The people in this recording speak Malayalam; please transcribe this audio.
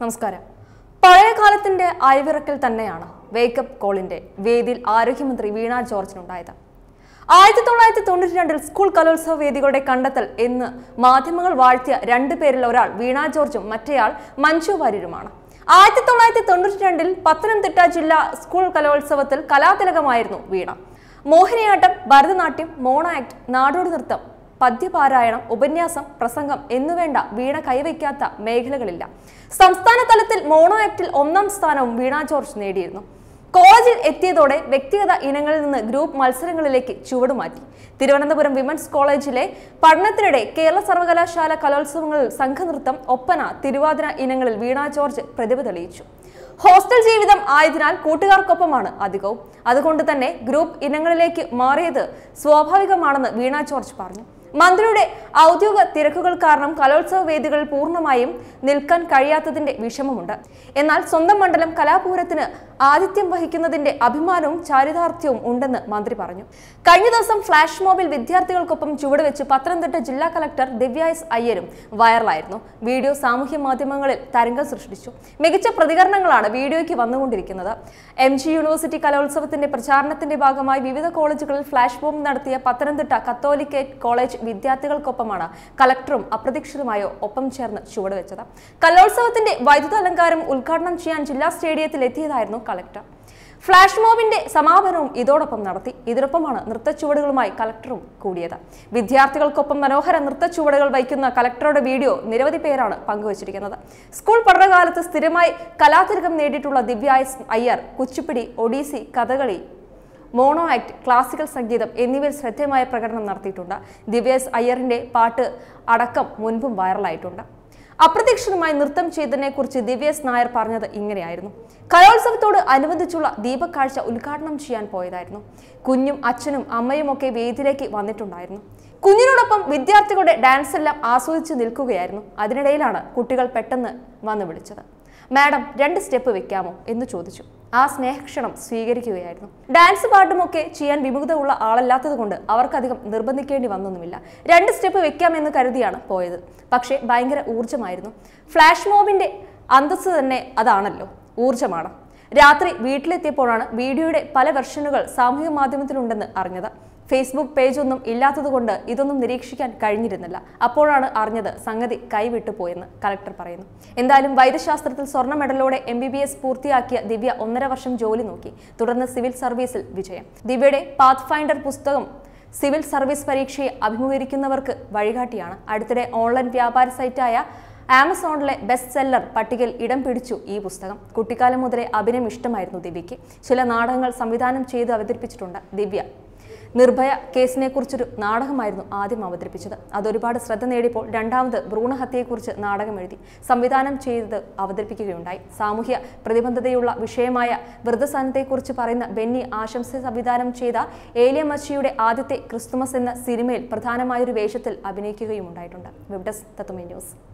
നമസ്കാരം പഴയ കാലത്തിന്റെ അയവിറക്കൽ തന്നെയാണ് വേക്കപ്പ് കോളിന്റെ വേദിയിൽ ആരോഗ്യമന്ത്രി വീണ ജോർജിനുണ്ടായത് ആയിരത്തി തൊള്ളായിരത്തി തൊണ്ണൂറ്റി രണ്ടിൽ സ്കൂൾ കലോത്സവ വേദികളുടെ കണ്ടെത്തൽ എന്ന് മാധ്യമങ്ങൾ വാഴ്ത്തിയ രണ്ടു പേരിൽ ഒരാൾ വീണ ജോർജും മറ്റേയാൾ മഞ്ജു വാര്യരുമാണ് ആയിരത്തി തൊള്ളായിരത്തി തൊണ്ണൂറ്റി രണ്ടിൽ പത്തനംതിട്ട ജില്ലാ സ്കൂൾ കലോത്സവത്തിൽ കലാതിലകമായിരുന്നു വീണ മോഹിനിയാട്ടം ഭരതനാട്യം മോണോ ആക്ട് നാടോടി നൃത്തം പദ്യപാരായണം ഉപന്യാസം പ്രസംഗം എന്നുവേണ്ട വീണ കൈവയ്ക്കാത്ത മേഖലകളില്ല സംസ്ഥാന തലത്തിൽ മോണോ ആക്ടിൽ ഒന്നാം സ്ഥാനവും വീണ ജോർജ് നേടിയിരുന്നു കോളേജിൽ എത്തിയതോടെ വ്യക്തിഗത ഇനങ്ങളിൽ നിന്ന് ഗ്രൂപ്പ് മത്സരങ്ങളിലേക്ക് ചുവടുമാറ്റി തിരുവനന്തപുരം വിമൻസ് കോളേജിലെ പഠനത്തിനിടെ കേരള സർവകലാശാല കലോത്സവങ്ങളിൽ സംഘനൃത്തം ഒപ്പന തിരുവാതിര ഇനങ്ങളിൽ വീണ ജോർജ് പ്രതിഭ തെളിയിച്ചു ഹോസ്റ്റൽ ജീവിതം ആയതിനാൽ കൂട്ടുകാർക്കൊപ്പമാണ് അധികവും അതുകൊണ്ട് തന്നെ ഗ്രൂപ്പ് ഇനങ്ങളിലേക്ക് മാറിയത് സ്വാഭാവികമാണെന്ന് വീണ ജോർജ് പറഞ്ഞു മന്ത്രിയുടെ ഔദ്യോഗിക തിരക്കുകൾ കാരണം കലോത്സവ വേദികളിൽ പൂർണ്ണമായും നിൽക്കാൻ കഴിയാത്തതിന്റെ വിഷമമുണ്ട് എന്നാൽ സ്വന്തം മണ്ഡലം കലാപൂരത്തിന് ആതിഥ്യം വഹിക്കുന്നതിന്റെ അഭിമാനവും ചാരിതാർത്ഥ്യവും ഉണ്ടെന്ന് മന്ത്രി പറഞ്ഞു കഴിഞ്ഞ ദിവസം ഫ്ലാഷ് മോബിൽ വിദ്യാർത്ഥികൾക്കൊപ്പം ചുവടുവെച്ച് പത്തനംതിട്ട ജില്ലാ കളക്ടർ ദിവ്യ എസ് അയ്യരും വൈറലായിരുന്നു വീഡിയോ സാമൂഹ്യ മാധ്യമങ്ങളിൽ തരംഗം സൃഷ്ടിച്ചു മികച്ച പ്രതികരണങ്ങളാണ് വീഡിയോയ്ക്ക് വന്നുകൊണ്ടിരിക്കുന്നത് എം ജി യൂണിവേഴ്സിറ്റി കലോത്സവത്തിന്റെ പ്രചാരണത്തിന്റെ ഭാഗമായി വിവിധ കോളേജുകളിൽ ഫ്ലാഷ് ബോംബ് നടത്തിയ പത്തനംതിട്ട കത്തോലിക്കേറ്റ് കോളേജ് വിദ്യാർത്ഥികൾക്കൊപ്പമാണ് കളക്ടറും അപ്രതീക്ഷിതമായോ ഒപ്പം ചേർന്ന് ചുവടുവെച്ചത് കലോത്സവത്തിന്റെ വൈദ്യുത അലങ്കാരം ഉദ്ഘാടനം ചെയ്യാൻ ജില്ലാ സ്റ്റേഡിയത്തിൽ എത്തിയതായിരുന്നു കളക്ടർ ഫ്ലാഷ് മോബിന്റെ സമാപനവും ഇതോടൊപ്പം നടത്തി ഇതിനൊപ്പമാണ് നൃത്തച്ചുവടുകളുമായി കളക്ടറും കൂടിയത് വിദ്യാർത്ഥികൾക്കൊപ്പം മനോഹര നൃത്തച്ചുവടുകൾ വയ്ക്കുന്ന കളക്ടറുടെ വീഡിയോ നിരവധി പേരാണ് പങ്കുവച്ചിരിക്കുന്നത് സ്കൂൾ പഠനകാലത്ത് സ്ഥിരമായി കലാതിലകം നേടിയിട്ടുള്ള Divya S Iyer Kuchipudi Odissi Kathakali mono act classical സംഗീതം എന്നിവയിൽ ശ്രദ്ധേയമായ പ്രകടനം നടത്തിയിട്ടുണ്ട് ദിവ്യസ് അയ്യറിന്റെ പാട്ട് അടക്കം മുൻപും വൈറലായിട്ടുണ്ട് അപ്രതീക്ഷിതമായി നൃത്തം ചെയ്തതിനെ കുറിച്ച് ദിവ്യസ് നായർ പറഞ്ഞത് ഇങ്ങനെയായിരുന്നു കലോത്സവത്തോട് അനുബന്ധിച്ചുള്ള ദീപക്കാഴ്ച ഉദ്ഘാടനം ചെയ്യാൻ പോയതായിരുന്നു കുഞ്ഞും അച്ഛനും അമ്മയും ഒക്കെ വേദിയിലേക്ക് വന്നിട്ടുണ്ടായിരുന്നു കുഞ്ഞിനോടൊപ്പം വിദ്യാർത്ഥികളുടെ ഡാൻസ് എല്ലാം ആസ്വദിച്ച് നിൽക്കുകയായിരുന്നു അതിനിടയിലാണ് കുട്ടികൾ പെട്ടെന്ന് വന്ന് വിളിച്ചത് മാഡം രണ്ട് സ്റ്റെപ്പ് വെക്കാമോ എന്ന് ചോദിച്ചു ആ സ്നേഹക്ഷണം സ്വീകരിക്കുകയായിരുന്നു ഡാൻസ് പാട്ടുമൊക്കെ ചെയ്യാൻ വിമുഖത ഉള്ള ആളല്ലാത്തത് കൊണ്ട് അവർക്കധികം നിർബന്ധിക്കേണ്ടി വന്നൊന്നുമില്ല രണ്ട് സ്റ്റെപ്പ് വെക്കാമെന്ന് കരുതിയാണ് പോയത് പക്ഷേ ഭയങ്കര ഊർജ്ജമായിരുന്നു ഫ്ലാഷ് മോബിന്റെ അന്തസ്സ് തന്നെ അതാണല്ലോ ഊർജ്ജമാണ് രാത്രി വീട്ടിലെത്തിയപ്പോഴാണ് വീഡിയോയുടെ പല വെർഷനുകൾ സാമൂഹിക മാധ്യമത്തിലുണ്ടെന്ന് അറിഞ്ഞത് ഫേസ്ബുക്ക് പേജ് ഒന്നും ഇല്ലാത്തതുകൊണ്ട് ഇതൊന്നും നിരീക്ഷിക്കാൻ കഴിഞ്ഞിരുന്നില്ല അപ്പോഴാണ് അറിഞ്ഞത് സംഗതി കൈവിട്ടു പോയെന്ന് കളക്ടർ പറയുന്നു എന്തായാലും വൈദ്യശാസ്ത്രത്തിൽ സ്വർണ്ണ മെഡലോടെ എം ബി ബി എസ് പൂർത്തിയാക്കിയ ദിവ്യ ഒന്നര വർഷം ജോലി നോക്കി തുടർന്ന് സിവിൽ സർവീസിൽ വിജയം ദിവ്യയുടെ പാത്ത് ഫൈൻഡർ പുസ്തകം സിവിൽ സർവീസ് പരീക്ഷയെ അഭിമുഖീകരിക്കുന്നവർക്ക് വഴികാട്ടിയാണ് അടുത്തിടെ ഓൺലൈൻ വ്യാപാര സൈറ്റായ ആമസോണിലെ ബെസ്റ്റ് സെല്ലർ പട്ടികയിൽ ഇടം പിടിച്ചു ഈ പുസ്തകം കുട്ടിക്കാലം മുതലേ അഭിനയം ഇഷ്ടമായിരുന്നു ദിവ്യയ്ക്ക് ചില നാടകങ്ങൾ സംവിധാനം ചെയ്ത് അവതരിപ്പിച്ചിട്ടുണ്ട് ദിവ്യ നിർഭയ കേസിനെ കുറിച്ചൊരു നാടകമായിരുന്നു ആദ്യം അവതരിപ്പിച്ചത് അതൊരുപാട് ശ്രദ്ധ നേടിയപ്പോൾ രണ്ടാമത് ഭ്രൂണഹത്യയെക്കുറിച്ച് നാടകം എഴുതി സംവിധാനം ചെയ്ത് അവതരിപ്പിക്കുകയുണ്ടായി സാമൂഹ്യ പ്രതിബദ്ധതയുള്ള വിഷയമായ വൃദ്ധസാനത്തെക്കുറിച്ച് പറയുന്ന ബെന്നി ആശംസ സംവിധാനം ചെയ്ത ഏലിയ മച്ചിയുടെ ആദ്യത്തെ ക്രിസ്തുമസ് എന്ന സിനിമയിൽ പ്രധാനമായൊരു വേഷത്തിൽ അഭിനയിക്കുകയും ഉണ്ടായിട്ടുണ്ട് വെബ് ഡെസ്ക് തത്തുമേ ന്യൂസ്